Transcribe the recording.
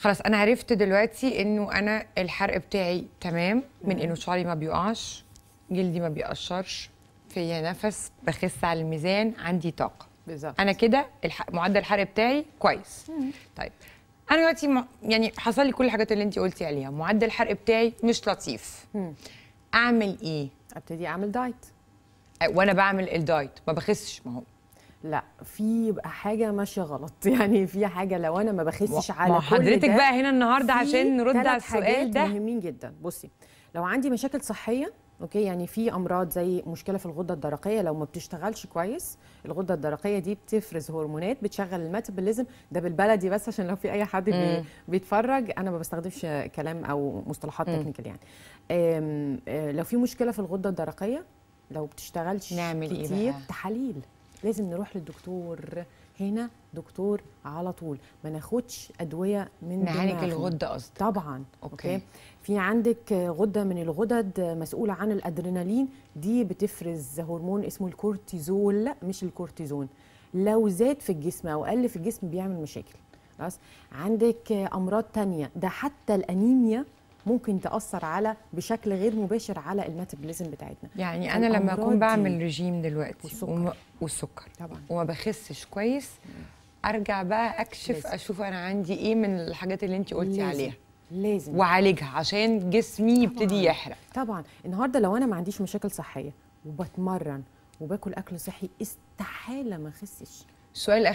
خلاص انا عرفت دلوقتي انه انا الحرق بتاعي تمام من انه شعري ما بيقعش جلدي ما بيقشرش فيا نفس بخس على الميزان عندي طاقه بالظبط انا كده الح... معدل الحرق بتاعي كويس طيب انا دلوقتي م... يعني حصل لي كل الحاجات اللي انت قلتي عليها معدل الحرق بتاعي مش لطيف اعمل ايه ابتدي اعمل دايت أ- وانا بعمل الدايت ما بخسش ما هو لا في بقى حاجه ماشيه غلط يعني في حاجه لو انا ما بخسش ما على كل حضرتك ده بقى هنا النهارده في عشان نرد تلات على السؤال حاجات ده مهمين جدا بصي لو عندي مشاكل صحيه اوكي يعني في امراض زي مشكله في الغده الدرقيه لو ما بتشتغلش كويس الغده الدرقيه دي بتفرز هرمونات بتشغل الميتابوليزم ده بالبلدي بس عشان لو في اي حد بي مم. بيتفرج انا ما بستخدمش كلام او مصطلحات تكنيكال يعني آم، آه، لو في مشكله في الغده الدرقيه لو بتشتغلش نعمل إيه كتير بقى؟ تحاليل لازم نروح للدكتور هنا دكتور على طول ما ناخدش ادويه من نعالج دماغنا. الغده قصدي طبعا أوكي. اوكي في عندك غده من الغدد مسؤوله عن الادرينالين دي بتفرز هرمون اسمه الكورتيزول لا مش الكورتيزون لو زاد في الجسم او قل في الجسم بيعمل مشاكل خلاص عندك امراض تانية ده حتى الانيميا ممكن تاثر على بشكل غير مباشر على الميتابوليزم بتاعتنا يعني انا لما الأمراض اكون دي- بعمل رجيم دلوقتي والسكر. وما والسكر طبعا وما بخسش كويس ارجع بقى اكشف لازم. اشوف انا عندي ايه من الحاجات اللي انت قلتي لازم. عليها لازم واعالجها عشان جسمي يبتدي طبعاً. يحرق طبعا النهارده لو انا ما عنديش مشاكل صحيه وبتمرن وباكل اكل صحي استحاله ما اخسش السؤال